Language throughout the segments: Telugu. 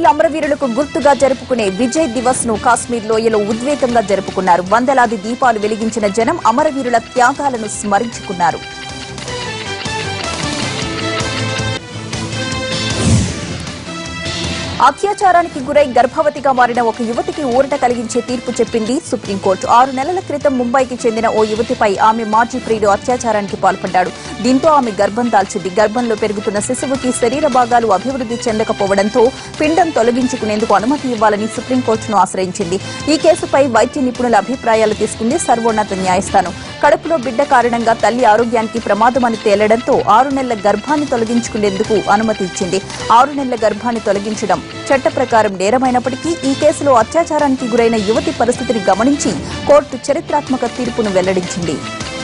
కార్గిల్ అమరవీరులకు గుర్తుగా జరుపుకునే విజయ్ దివస్ ను కాశ్మీర్ లోయలో ఉద్వేగంగా జరుపుకున్నారు వందలాది దీపాలు వెలిగించిన జనం అమరవీరుల త్యాగాలను స్మరించుకున్నారు అత్యాచారానికి గురై గర్భవతిగా మారిన ఒక యువతికి ఊరట కలిగించే తీర్పు చెప్పింది సుప్రీంకోర్టు ఆరు నెలల క్రితం ముంబైకి చెందిన ఓ యువతిపై ఆమె మాజీ ప్రియుడు అత్యాచారానికి పాల్పడ్డాడు దీంతో ఆమె గర్భం దాల్చింది గర్భంలో పెరుగుతున్న శిశువుకి శరీర భాగాలు అభివృద్ధి చెందకపోవడంతో పిండం తొలగించుకునేందుకు అనుమతి ఇవ్వాలని సుప్రీంకోర్టును ఆశ్రయించింది ఈ కేసుపై వైద్య నిపుణుల అభిప్రాయాలు తీసుకుంది సర్వోన్నత న్యాయస్థానం కడుపులో బిడ్డ కారణంగా తల్లి ఆరోగ్యానికి ప్రమాదమని తేలడంతో ఆరు నెలల గర్భాన్ని తొలగించుకునేందుకు అనుమతి ఇచ్చింది ఆరు నెలల గర్భాన్ని తొలగించడం చట్ట ప్రకారం నేరమైనప్పటికీ ఈ కేసులో అత్యాచారానికి గురైన యువతి పరిస్థితిని గమనించి కోర్టు చరిత్రాత్మక తీర్పును వెల్లడించింది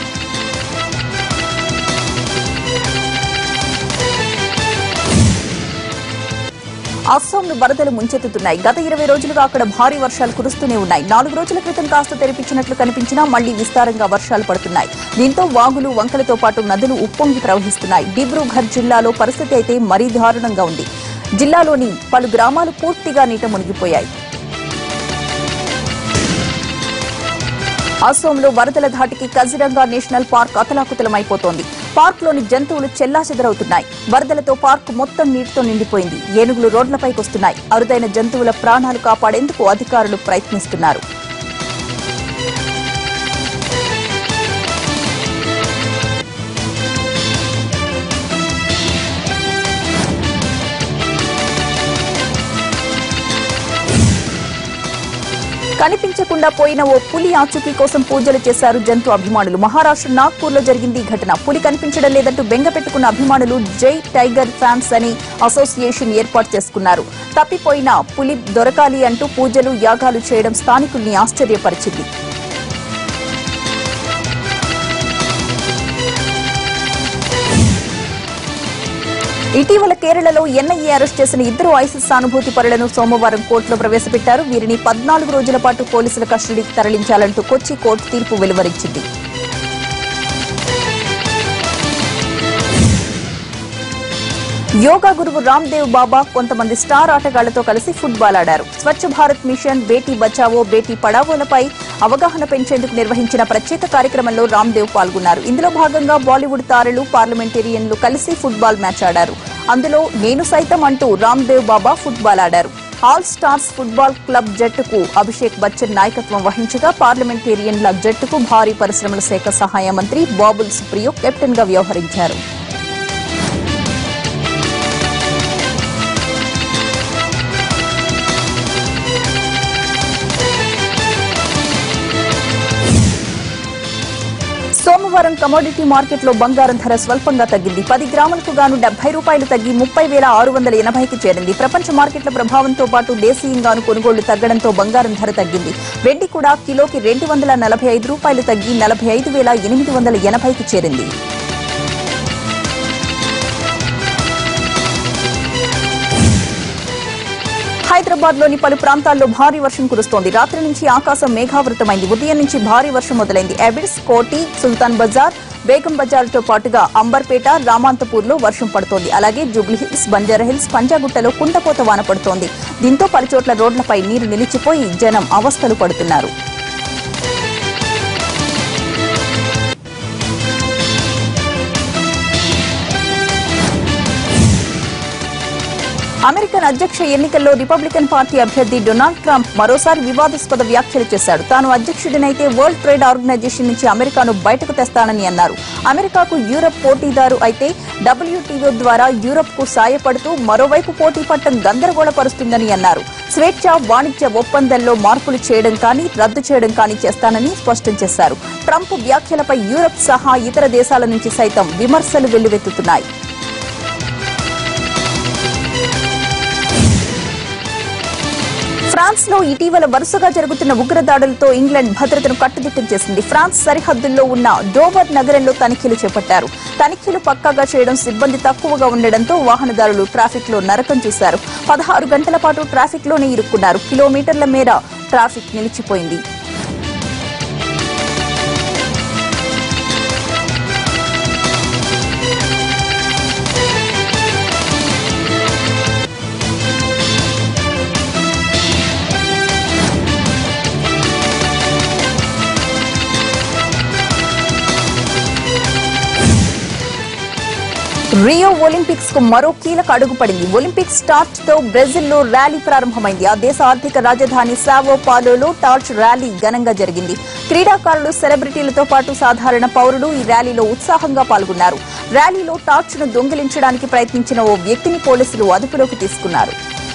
అస్సాంను వరదలు ముంచెత్తుతున్నాయి గత ఇరవై రోజులుగా అక్కడ భారీ వర్షాలు కురుస్తూనే ఉన్నాయి నాలుగు రోజుల క్రితం కాస్త తెరిపించినట్లు కనిపించినా మళ్లీ విస్తారంగా వర్షాలు పడుతున్నాయి దీంతో వాగులు వంకలతో పాటు నదులు ఉప్పొంగి ప్రవహిస్తున్నాయి డిబ్రూఘర్ జిల్లాలో పరిస్థితి అయితే మరీ దారుణంగా ఉంది జిల్లాలోని పలు గ్రామాలు పూర్తిగా నీట మునిగిపోయాయి అసోంలో వరదల ధాటికి కజిరంగా నేషనల్ పార్క్ అతలాకుతలమైపోతోంది పార్క్లోని జంతువులు చెల్లాచెదరవుతున్నాయి వరదలతో పార్క్ మొత్తం నీటితో నిండిపోయింది ఏనుగులు రోడ్లపైకి వస్తున్నాయి అరుదైన జంతువుల ప్రాణాలు కాపాడేందుకు అధికారులు ప్రయత్నిస్తున్నారు కనిపించకుండా పోయిన ఓ పులి ఆచూకీ కోసం పూజలు చేశారు జంతు అభిమానులు మహారాష్ట్ర నాగ్పూర్ లో జరిగింది ఈ ఘటన పులి కనిపించడం లేదంటూ బెంగ పెట్టుకున్న అభిమానులు జై టైగర్ ఫ్యాన్స్ అని అసోసియేషన్ ఏర్పాటు చేసుకున్నారు తప్పిపోయిన పులి దొరకాలి అంటూ పూజలు యాగాలు చేయడం స్థానికుల్ని ఆశ్చర్యపరిచింది ఇటీవల కేరళలో ఎన్ఐఏ అరెస్ట్ చేసిన ఇద్దరు ఐసిస్ సానుభూతి పరులను సోమవారం కోర్టులో ప్రవేశపెట్టారు వీరిని పద్నాలుగు రోజుల పాటు పోలీసుల కస్టడీకి తరలించాలంటూ కొచ్చి కోర్టు తీర్పు వెలువరించింది యోగా గురువు రామ్దేవ్ బాబా కొంతమంది స్టార్ ఆటగాళ్లతో కలిసి ఫుట్బాల్ ఆడారు స్వచ్ఛ భారత్ మిషన్ బేటీ బచావో బేటీ పడావోలపై అవగాహన పెంచేందుకు నిర్వహించిన ప్రత్యేక కార్యక్రమంలో రామ్దేవ్ పాల్గొన్నారు ఇందులో భాగంగా బాలీవుడ్ తారలు పార్లమెంటేరియన్లు కలిసి ఫుట్బాల్ మ్యాచ్ ఆడారు అందులో నేను సైతం అంటూ రామ్దేవ్ బాబా ఫుట్బాల్ ఆడారు ఆల్ స్టార్స్ ఫుట్బాల్ క్లబ్ జట్టుకు అభిషేక్ బచ్చన్ నాయకత్వం వహించగా పార్లమెంటేరియన్ల జట్టుకు భారీ పరిశ్రమల శాఖ సహాయ మంత్రి బాబుల్ సుప్రియో కెప్టెన్ గా వ్యవహరించారు సోమవారం కమోడిటీ మార్కెట్లో బంగారం ధర స్వల్పంగా తగ్గింది పది గ్రాములకు గాను డెబ్బై రూపాయలు తగ్గి ముప్పై వేల ఆరు వందల ఎనభైకి చేరింది ప్రపంచ మార్కెట్ల ప్రభావంతో పాటు దేశీయంగాను కొనుగోళ్లు తగ్గడంతో బంగారం ధర తగ్గింది వెండి కూడా కిలోకి రెండు వందల నలభై ఐదు రూపాయలు తగ్గి నలభై ఐదు వేల ఎనిమిది వందల ఎనభైకి చేరింది హైదరాబాద్ లోని పలు ప్రాంతాల్లో భారీ వర్షం కురుస్తోంది రాత్రి నుంచి ఆకాశం మేఘావృతమైంది ఉదయం నుంచి భారీ వర్షం మొదలైంది ఎబిడ్స్ కోటి సుల్తాన్ బజార్ బేగం బజార్తో పాటుగా అంబర్పేట రామాంతపూర్ లో వర్షం పడుతోంది అలాగే జూబ్లీ హిల్స్ బంజారా హిల్స్ పంజాగుట్టలో కుంటపోత వాన పడుతోంది దీంతో పలుచోట్ల రోడ్లపై నీరు నిలిచిపోయి జనం అవస్థలు పడుతున్నారు అమెరికన్ అధ్యక్ష ఎన్నికల్లో రిపబ్లికన్ పార్టీ అభ్యర్థి డొనాల్డ్ ట్రంప్ మరోసారి వివాదాస్పద వ్యాఖ్యలు చేశాడు తాను అధ్యక్షుడినైతే వరల్డ్ ట్రేడ్ ఆర్గనైజేషన్ నుంచి అమెరికాను బయటకు తెస్తానని అన్నారు అమెరికాకు యూరప్ పోటీదారు అయితే డబ్ల్యూటీఓ ద్వారా యూరప్ కు సాయపడుతూ మరోవైపు పోటీ పట్టం గందరగోళపరుస్తుందని అన్నారు స్వేచ్ఛ వాణిజ్య ఒప్పందంలో మార్పులు చేయడం కానీ రద్దు చేయడం కానీ చేస్తానని స్పష్టం చేశారు ట్రంప్ వ్యాఖ్యలపై యూరప్ సహా ఇతర దేశాల నుంచి సైతం విమర్శలు వెల్లువెత్తుతున్నాయి ఫ్రాన్స్ లో ఇటీవల వరుసగా జరుగుతున్న ఉగ్రదాడులతో ఇంగ్లాండ్ భద్రతను కట్టుదిట్టం చేసింది ఫ్రాన్స్ సరిహద్దుల్లో ఉన్న డోవర్ నగరంలో తనిఖీలు చేపట్టారు తనిఖీలు పక్కాగా చేయడం సిబ్బంది తక్కువగా ఉండడంతో వాహనదారులు ట్రాఫిక్ లో నరకం చూశారు పదహారు గంటల పాటు ట్రాఫిక్ లోనే ఇరుక్కున్నారు కిలోమీటర్ల మేర ట్రాఫిక్ నిలిచిపోయింది రియో ఒలింపిక్స్ కు మరో కీలక అడుగు పడింది ఒలింపిక్స్ స్టార్ట్ తో బ్రెజిల్ లో ర్యాలీ ప్రారంభమైంది ఆ దేశ ఆర్థిక రాజధాని సావో పాలోలో టార్చ్ ర్యాలీ ఘనంగా జరిగింది క్రీడాకారులు సెలబ్రిటీలతో పాటు సాధారణ పౌరులు ఈ ర్యాలీలో ఉత్సాహంగా పాల్గొన్నారు ర్యాలీలో టార్చ్ ను దొంగిలించడానికి ప్రయత్నించిన ఓ వ్యక్తిని పోలీసులు అదుపులోకి తీసుకున్నారు